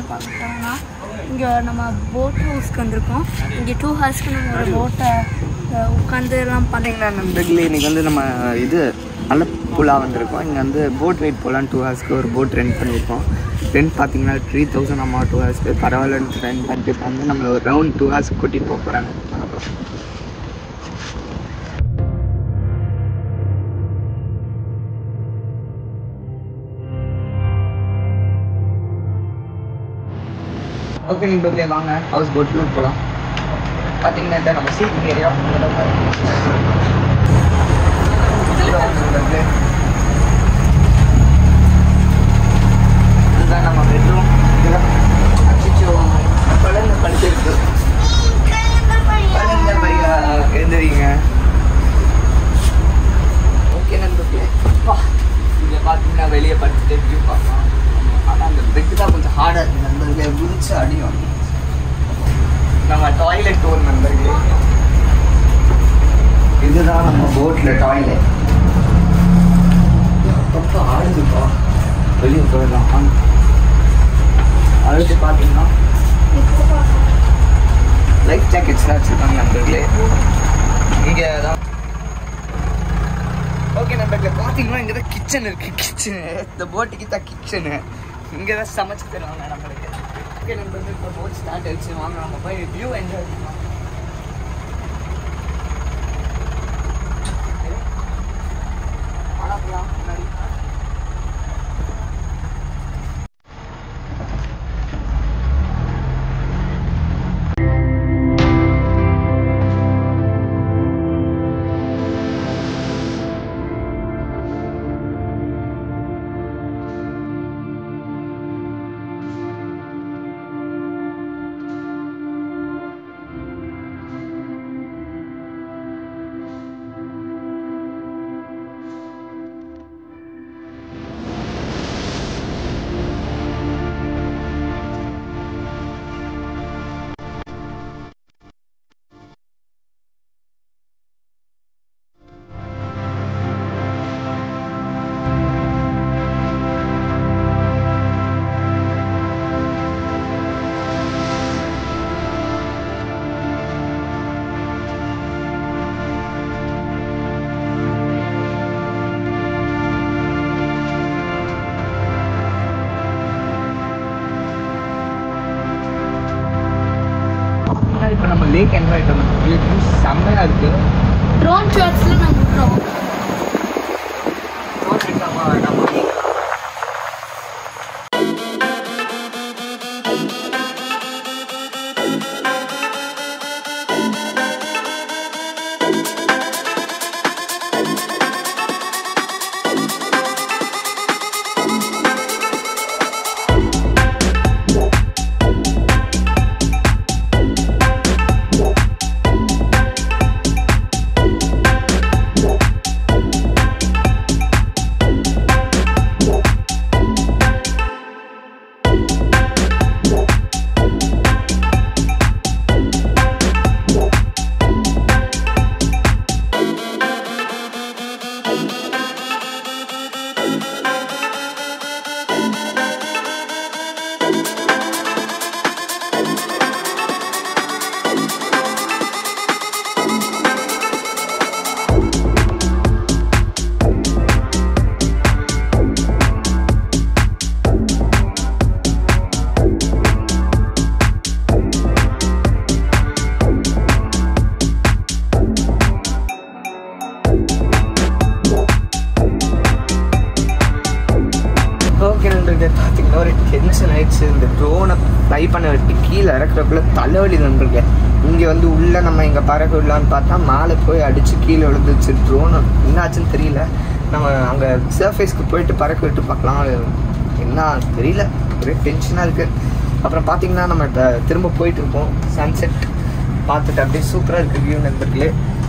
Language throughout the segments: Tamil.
பார்க்கணும்னா இங்கே நம்ம போட் ஹவுஸ்க்கு வந்திருக்கோம் இங்கே டூ ஹவர்ஸ்க்கு நம்ம ஒரு போட்டை உட்காந்து எல்லாம் பார்த்தீங்கன்னா நண்பர்களே இன்னைக்கு வந்து நம்ம இது அலப்புழா வந்திருக்கோம் இங்கே வந்து போட் ரைட் போகலாம் டூ ஹவர்ஸ்க்கு ஒரு போட் ரெண்ட் பண்ணியிருக்கோம் ரெண்ட் பார்த்தீங்கன்னா த்ரீ தௌசண்ட் அம்மா டூ ஹவர்ஸ்க்கு பரவாயில்லன்னு ரெண்ட் பண்ணிட்டு இப்போ வந்து நம்மளை ஒரு ரவுண்ட் டூ ஹவர்ஸ்க்கு கூட்டிகிட்டு போக போகிறாங்க ஓகே நண்பர்களே வாங்க ஹவுஸ் போட்டில் போகலாம் பார்த்தீங்கன்னா இதான் நம்ம சீட்டிங் ஏரியா இதுதான் நம்ம பெட்ரூம் இதெல்லாம் அச்சோ குழந்தை படுத்திருக்கு குழந்தை பையா எழுந்துறீங்க ஓகே நண்பர்களே அப்பா இங்கே பார்த்தீங்கன்னா வெளியே படுத்துட்டு வியூ பார்க்கலாம் ஆனால் அந்த பெட்டு தான் கொஞ்சம் ஹார்டாக இருக்குது நண்பர்களே குதிச்சு அடியும் நம்ம டாய்லெட் டூர் நண்பர்களே இதுதான் நம்ம போட்டில் டாய்லெட் அப்பப்போ ஆடுதுப்பா வெளியே போயிடலாம் அடுத்து பார்த்தீங்கன்னா லைஃப் ஜாக்கெட்ஸ்லாம் வச்சுருக்காங்க நண்பர்களே இங்கே தான் ஓகே நண்பர்களே பார்த்தீங்கன்னா இங்கே தான் கிச்சன் இருக்குது கிச்சனு இந்த போட்டுக்கு தான் கிச்சனு இங்கே தான் சமைச்சு தருவாங்க நம்மளுக்கு ஓகே நண்பர்களே இப்போ போட் ஸ்டார்ட் ஆயிடுச்சு வாங்க நம்ம போய் வியூ என்ஜாய் பண்ணலாம் பார்க்கலாம் முன்னாடி இப்போ நம்ம லேக் என்ஜாய் பண்ணோம் செம்மையாக இருக்குது ட்ரோன் ஷாட்ஸில் நம்ம விட்டுறோம் நம்ம ஓகே நண்பர்களே பார்த்தீங்கன்னா ஒரு டென்ஷன் ஆயிடுச்சு இந்த ட்ரோனை ஃப்ளை பண்ண விட்டு கீழே இறக்குறக்குள்ள தலைவலி நண்பர்களே இங்கே வந்து உள்ளே நம்ம இங்கே பறக்க விடலான்னு பார்த்தா மேலே போய் அடித்து கீழே விழுந்துச்சு ட்ரோன் என்னாச்சுன்னு தெரியல நம்ம அங்கே சர்ஃபேஸ்க்கு போயிட்டு பறக்க விட்டு பார்க்கலாம் என்ன தெரியல ஒரே டென்ஷனாக இருக்குது அப்புறம் பார்த்தீங்கன்னா நம்ம இப்ப திரும்ப போயிட்டு இருக்கோம் சன்செட் பார்த்துட்டு அப்படியே சூப்பராக இருக்குது வியூ நண்பர்களே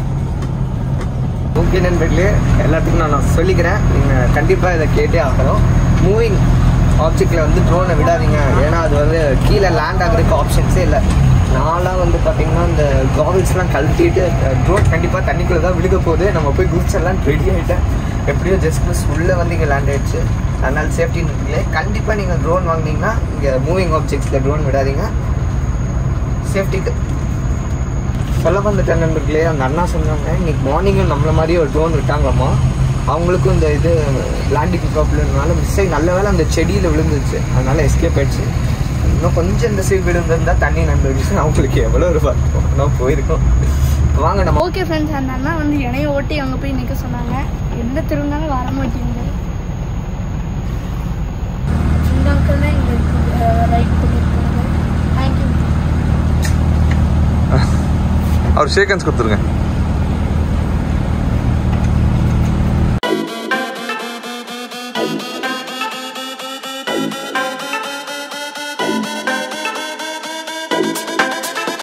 ஓகே நண்பர்களே எல்லாத்துக்கும் நான் நான் சொல்லிக்கிறேன் நீங்கள் கண்டிப்பாக இதை கேட்டே ஆகணும் மூவிங் ஆப்ஜெக்டில் வந்து ட்ரோனை விடாதீங்க ஏன்னா அது வந்து கீழே லேண்ட் ஆகிறதுக்கு ஆப்ஷன்ஸே இல்லை நான்லாம் வந்து பார்த்தீங்கன்னா இந்த காவில்ஸ்லாம் கழட்டிட்டு ட்ரோன் கண்டிப்பாக தண்ணிக்குள்ளே தான் விழுக போகுது நம்ம போய் குதிச்செல்லாம் ரெடி ஆகிட்டேன் எப்படியோ ஜஸ்ட் மிஸ் உள்ளே வந்து இங்கே லேண்ட் ஆயிடுச்சு அதனால சேஃப்டி இருக்குல்ல கண்டிப்பாக நீங்கள் ட்ரோன் வாங்குனீங்கன்னா இங்கே மூவிங் ஆப்ஜெக்ட்ஸில் ட்ரோன் விடாதீங்க சேஃப்டிக்கு சொல்ல வந்துட்ட நண்பர்களே அந்த அண்ணா சொன்னாங்க இன்னைக்கு மார்னிங்கும் நம்மள மாதிரியே ஒரு ட்ரோன் விட்டாங்களாமா அவங்களுக்கும் இந்த இது லேண்டிங் ப்ராப்ளம்னால மிஸ் ஆகி நல்ல வேளை அந்த செடியில் விழுந்துச்சு அதனால எஸ்கேப் ஆயிடுச்சு இன்னும் கொஞ்சம் இந்த சைடு விழுந்திருந்தா தண்ணி நண்பர்களுக்கு அவங்களுக்கு எவ்வளோ ரூபாய் இருக்கும் இன்னும் போயிருக்கோம் வாங்க நம்ம ஓகே ஃப்ரெண்ட்ஸ் அந்த அண்ணா வந்து இணைய ஓட்டி அங்கே போய் நிற்க சொன்னாங்க எந்த திருந்தாலும் வர மாட்டேங்குது இந்த அங்கிள் தான் எங்களுக்கு ரைட் பண்ணியிருக்காங்க தேங்க்யூ அவர் ஷேக் ஹேண்ட்ஸ் கொடுத்துருங்க